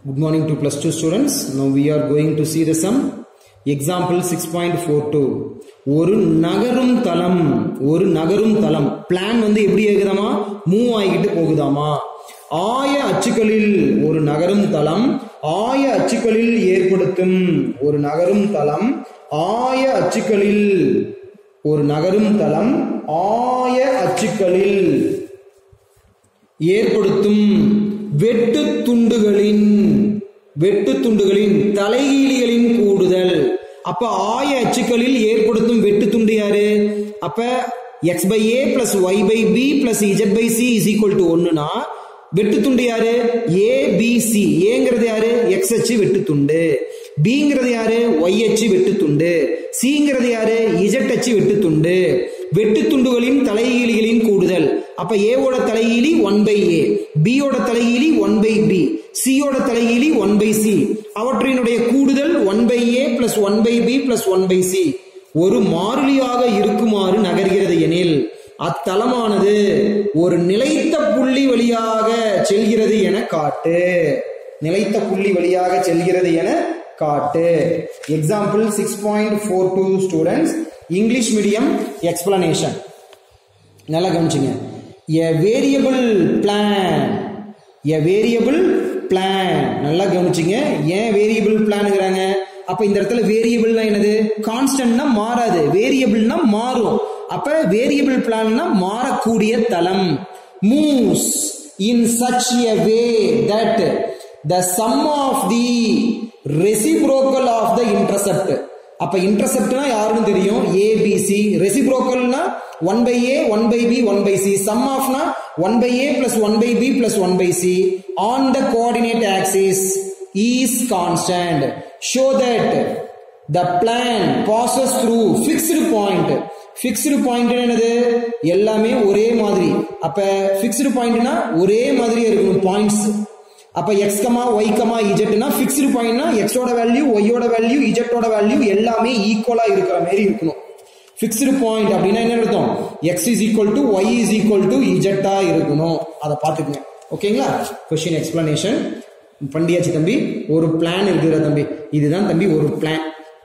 Good morning to plus 2 students. Now we are going to see the sum. Example 6.42. ஒரு நகரும் தளம் ஒரு நகரும் தளம் பிளான் வந்து எப்படி இருக்குதாமா மூவ் ஆகிக்கிட்டு போகுதாமா ஆய அச்சுக்களில் ஒரு நகரும் தளம் ஆய அச்சுக்களில் ஏற்படுத்தும் ஒரு நகரும் தளம் ஆய அச்சுக்களில் ஒரு நகரும் தளம் ஆய அச்சுக்களில் ஏற்படுத்தும் வெட்டு துண்டுகளின் வெட்டு துண்டுகளின் தலைகீழிகளின் கூடுதல் அப்ப ஆய அச்சுக்களில் ஏற்படுத்தும் வெட்டு துண்டு யாரு அப்ப X by A plus Y by B plus Z by C is equal to ஒன்னுனா வெட்டு துண்டு யாரு ஏ பி சி ஏங்கிறது யாரு எக்ஸ் அச்சு வெட்டு துண்டு பிங்கிறது யாரு ஒய் அச்சு வெட்டு துண்டு சிங்கிறது யாரு இஜட் அச்சு வெட்டு துண்டு வெட்டு துண்டுகளின் தலைகீழிகளின் கூடுதல் அப்ப ஏவோட தலைகீழி ஒன் பை ஏ பியோட தலைகீழி ஒன் பை பி சியோட தலைகீழி ஒன் பை சி அவற்றினுடைய கூடுதல் one by A plus one by B plus one by C ஒரு மாறிலியாக இருக்குமாறு நகர்கிறது எனில் அத்தலமானது ஒரு நிலைத்த புள்ளி வழியாக செல்கிறது என காட்டு நிலைத்த புள்ளி வழியாக செல்கிறது என காட்டு example six point four two students English medium explanation நல்லா கவனிச்சுங்க a variable plane a variable plane நல்லா கவனிச்சுங்க ஏன் வேரியபிள் பிளானுங்கிறாங்க அப்ப இந்த இடத்துல வேரியபிள்னா என்னது கான்ஸ்டன்ட்னா மாறாது வேரியபிள்னா மாறும் அப்ப வேரியபிள் பிளான்னா மாறக்கூடிய தளம் moves in such a way that the sum of the reciprocal of the intercept அப்ப இன்டர்செப்ட்னா யாருன்னு தெரியும் ஏபிசி ரெசிப்ரோக்கல்னா one by A one by B one by C sum ஆஃப்னா one by A plus one by B plus one by C on the coordinate axis is constant show that the plan passes through fixed point fixed point என்னது எல்லாமே ஒரே மாதிரி அப்ப fixed பாயிண்ட்னா ஒரே மாதிரி இருக்கணும் points அப்ப எக்ஸ் கமா ஒய் கமா இஜெட்னா ஃபிக்ஸ்டு பாயிண்ட்னா எக்ஸோட வேல்யூ ஒய்யோட வேல்யூ இஜெட்டோட வேல்யூ எல்லாமே ஈக்குவலா இருக்கிற மாதிரி இருக்கணும் ஃபிக்ஸ்டு பாயிண்ட் அப்படின்னா என்ன அர்த்தம் X is equal to Y is equal to இஜெட்டா இருக்கணும் அதை பார்த்துக்குங்க ஓகேங்களா கொஸ்டின் எக்ஸ்பிளனேஷன் பண்டியாச்சு தம்பி ஒரு பிளான் இருக்குற தம்பி இதுதான் தம்பி ஒரு பிளான்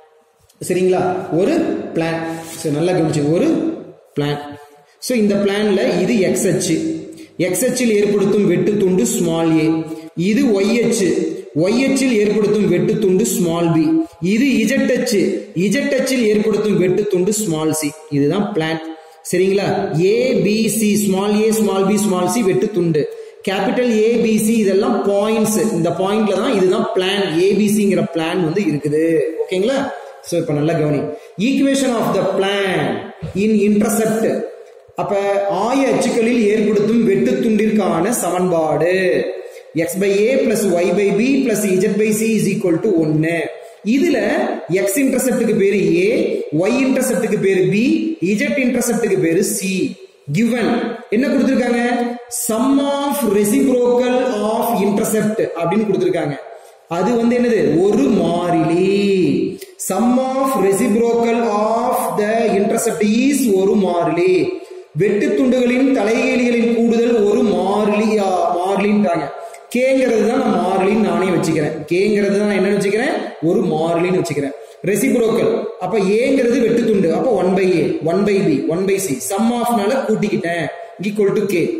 சரிங்களா ஒரு பிளான் சரி நல்லா கவனிச்சு ஒரு பிளான் ஸோ இந்த பிளான்ல இது எக்ஸ் அச்சு எக்ஸ் அச்சில் ஏற்படுத்தும் வெட்டு துண்டு ஸ்மால் ஏ இது ஒய் அச்சு ஒய் அச்சில் ஏற்படுத்தும் வெட்டு துண்டு ஸ்மால் பி இது இஜட் அச்சு இஜட் அச்சில் ஏற்படுத்தும் வெட்டு துண்டு ஸ்மால் சி இதுதான் பிளான் சரிங்களா A B C small A small B small C வெட்டு துண்டு கேபிட்டல் ஏபிசி இதெல்லாம் பாயிண்ட்ஸ் இந்த பாயிண்ட்ல தான் இதுதான் பிளான் ஏபிசிங்கிற பிளான் வந்து இருக்குது ஓகேங்களா ஸோ இப்போ நல்லா கவனி equation of the plan in intercept அப்ப ஆய அச்சுக்களில் ஏற்படுத்தும் வெட்டு துண்டிற்கான சமன்பாடு X by A plus Y by B plus Z by C is equal to ஒன்னு இதுல எக்ஸ் இன்டர்செப்டுக்கு பேரு ஏ ஒய் இன்டர்செப்டுக்கு பேரு பி இஜட் இன்டர்செப்டுக்கு பேரு சி கிவன் என்ன கொடுத்திருக்காங்க sum of reciprocal of intercept அப்படின்னு கொடுத்திருக்காங்க அது வந்து என்னது ஒரு மாறிலி sum of reciprocal of the intercept is ஒரு மாறிலி வெட்டு துண்டுகளின் தலைகீழிகளின் கூடுதல் ஒரு மாறிலியா மாறிலின்றாங்க கேங்கிறது தான் நான் மாறிலின்னு நானே வச்சுக்கிறேன் கேங்கிறது தான் என்ன வச்சுக்கிறேன் ஒரு மாறிலின்னு வச்சுக்கிறேன் ரெசிப்ரோக்கல் அப்ப ஏங்கிறது வெட்டு துண்டு அப்ப one by A one by B one by C sum ஆஃப்னால கூட்டிக்கிட்டேன் ஈக்குவல் டு கே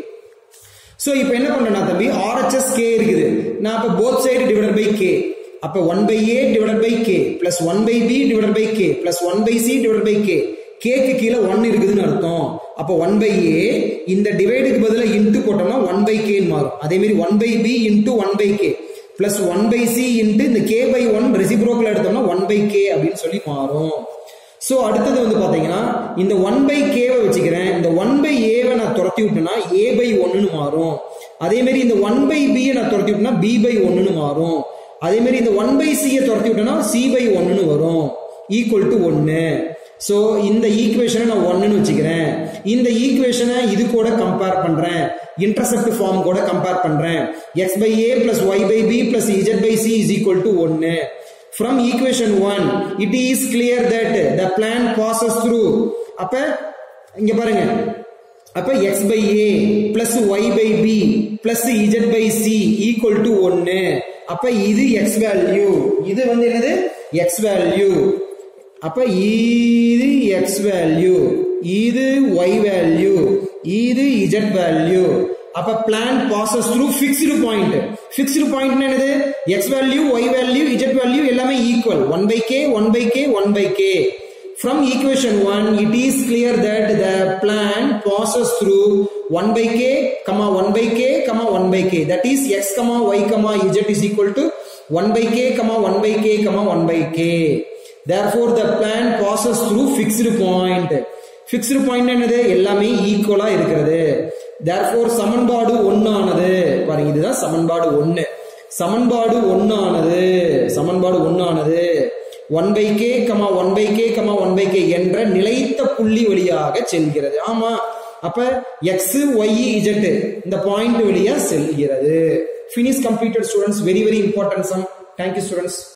ஸோ இப்போ என்ன பண்றேன்னா தம்பி ஆர்ஹெச்எஸ் கே இருக்குது நான் அப்போ both side divide by K அப்போ one by A divide by K plus one by B divide by K plus one by C divide by K கேக்கு கீழே ஒன் இருக்குதுன்னு அர்த்தம் அப்போ ஒன் பை ஏ இந்த டிவைடுக்கு பதிலாக இன்ட்டு போட்டோம்னா ஒன் பை கேன்னு மாறும் அதே மாதிரி one by B into one by K plus one by C into இந்த கே பை ஒன் ரெசிப்ரோக்கல் எடுத்தோம்னா ஒன் பை கே அப்படின்னு சொல்லி மாறும் ஸோ அடுத்தது வந்து பார்த்தீங்கன்னா இந்த ஒன் பை கேவை வச்சுக்கிறேன் இந்த ஒன் பை ஏவை நான் துரத்தி விட்டேன்னா ஏ பை ஒன்னுன்னு மாறும் அதே மாதிரி இந்த ஒன் பை பியை நான் துரத்தி விட்டேன்னா பி பை ஒன்னுன்னு மாறும் அதே மாதிரி இந்த ஒன் பை சியை துரத்தி விட்டேன்னா சி பை ஒன்னுன்னு வரும் ஈக்குவல் டு ஒன்னு ஸோ இந்த ஈக்குவேஷனை நான் ஒன்னுன்னு வச்சுக்கிறேன் இந்த ஈக்குவேஷனை இது கூட கம்பேர் பண்றேன் இன்டர்செப்ட் ஃபார்ம் கூட கம்பேர் பண்றேன் X by A plus Y by B plus Z by C is equal to ஒன்னு from equation 1 it is clear that the plan passes through அப்ப இங்க பாருங்க அப்ப x by a plus y by b plus z by c equal to 1 அப்ப இது X value இது வந்து என்னது எக்ஸ் வேல்யூ அப்ப இது எக்ஸ் வேல்யூ இது ஒய் வேல்யூ இது இஜெட் வேல்யூ அப்ப plan passes through fixed point fixed point என்னது X value Y value Z value எல்லாமே equal one by K one by K one by K From equation 1, it is clear that the plan passes through 1 by k, comma 1 by k, comma 1 by k. That is x, comma y, comma z is equal to 1 by k, comma 1 by k, comma 1 by k. Therefore, the plan passes through fixed point. Fixed point என்னது எல்லாமே ஈக்குவலா இருக்கிறது therefore சமன்பாடு ஒன்னானது பாருங்க இதுதான் சமன்பாடு ஒன்னு சமன்பாடு ஒன்னானது சமன்பாடு ஒன்னானது one by K comma one by K comma one by K என்ற நிலைத்த புள்ளி வழியாக செல்கிறது ஆமா அப்ப எக்ஸ் ஒய் இஜெட் இந்த பாயிண்ட் வழியா செல்கிறது finish completed students very very important sum thank you students